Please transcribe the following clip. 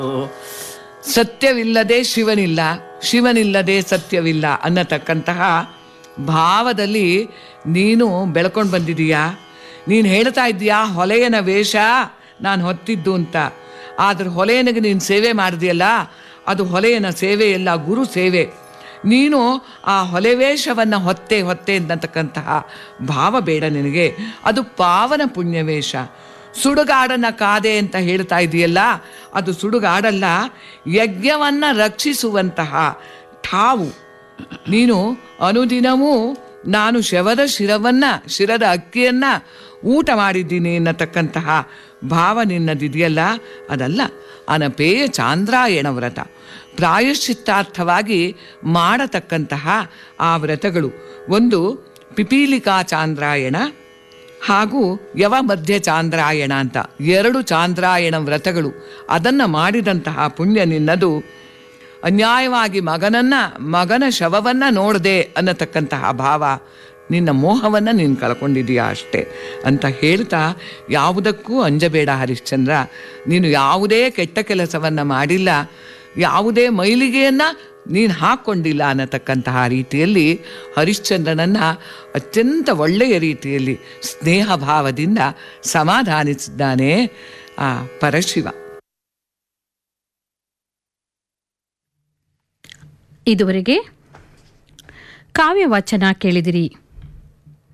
ಸತ್ಯವಿಲ್ಲದೆ ಶಿವನಿಲ್ಲ ಶಿವನಿಲ್ಲದೆ ಸತ್ಯವಿಲ್ಲ ಅನ್ನತಕ್ಕಂತಹ ಭಾವದಲ್ಲಿ ನೀನು ಬೆಳ್ಕೊಂಡು ಬಂದಿದೀಯಾ ನೀನು ಹೇಳ್ತಾ ಇದ್ದೀಯಾ ಹೊಲೆಯನ ವೇಷ ನಾನು ಹೊತ್ತಿದ್ದು ಅಂತ ಆದ್ರೆ ಹೊಲೆಯನಿಗೆ ನೀನು ಸೇವೆ ಮಾಡಿದೆಯಲ್ಲ ಅದು ಹೊಲೆಯನ ಸೇವೆ ಎಲ್ಲ ಗುರು ಸೇವೆ ನೀನು ಆ ಹೊಲೆವೇಷವನ್ನು ಹೊತ್ತೆ ಹೊತ್ತೆ ಅನ್ನತಕ್ಕಂತಹ ಭಾವ ಬೇಡ ನಿನಗೆ ಅದು ಪಾವನ ಪುಣ್ಯವೇಷ ಸುಡುಗಾಡನ ಕಾದೆ ಅಂತ ಹೇಳ್ತಾ ಇದೆಯಲ್ಲ ಅದು ಸುಡುಗಾಡಲ್ಲ ಯಜ್ಞವನ್ನು ರಕ್ಷಿಸುವಂತಹ ಠಾವು ನೀನು ಅನುದಿನವೂ ನಾನು ಶವದ ಶಿರವನ್ನ ಶಿರದ ಅಕ್ಕಿಯನ್ನ ಊಟ ಮಾಡಿದ್ದೀನಿ ಅನ್ನತಕ್ಕಂತಹ ಭಾವ ನಿನ್ನದಿದೆಯಲ್ಲ ಅದಲ್ಲ ಅನಪೇಯ ಚಾಂದ್ರಾಯಣ ವ್ರತ ಪ್ರಾಯಶ್ಚಿತ್ತಾರ್ಥವಾಗಿ ಮಾಡತಕ್ಕಂತಹ ಆ ವ್ರತಗಳು ಒಂದು ಪಿಪೀಲಿಕಾ ಚಾಂದ್ರಾಯಣ ಹಾಗೂ ಯವ ಮಧ್ಯ ಚಾಂದ್ರಾಯಣ ಅಂತ ಎರಡು ಚಾಂದ್ರಾಯಣ ವ್ರತಗಳು ಅದನ್ನು ಮಾಡಿದಂತಹ ಪುಣ್ಯ ನಿನ್ನದು ಅನ್ಯಾಯವಾಗಿ ಮಗನನ್ನ ಮಗನ ಶವವನ್ನ ನೋಡದೆ ಅನ್ನತಕ್ಕಂತಹ ಭಾವ ನಿನ್ನ ಮೋಹವನ್ನು ನೀನು ಕಳ್ಕೊಂಡಿದೀಯಾ ಅಷ್ಟೇ ಅಂತ ಹೇಳ್ತಾ ಯಾವುದಕ್ಕೂ ಅಂಜಬೇಡ ಹರಿಶ್ಚಂದ್ರ ನೀನು ಯಾವುದೇ ಕೆಟ್ಟ ಕೆಲಸವನ್ನು ಮಾಡಿಲ್ಲ ಯಾವುದೇ ಮೈಲಿಗೆಯನ್ನು ನೀನು ಹಾಕ್ಕೊಂಡಿಲ್ಲ ಅನ್ನತಕ್ಕಂತಹ ರೀತಿಯಲ್ಲಿ ಹರಿಶ್ಚಂದ್ರನನ್ನ ಅತ್ಯಂತ ಒಳ್ಳೆಯ ರೀತಿಯಲ್ಲಿ ಸ್ನೇಹ ಭಾವದಿಂದ ಸಮಾಧಾನಿಸಿದ್ದಾನೆ ಆ ಪರಶಿವ ಇದುವರೆಗೆ ಕಾವ್ಯ ವಾಚನ ಕೇಳಿದಿರಿ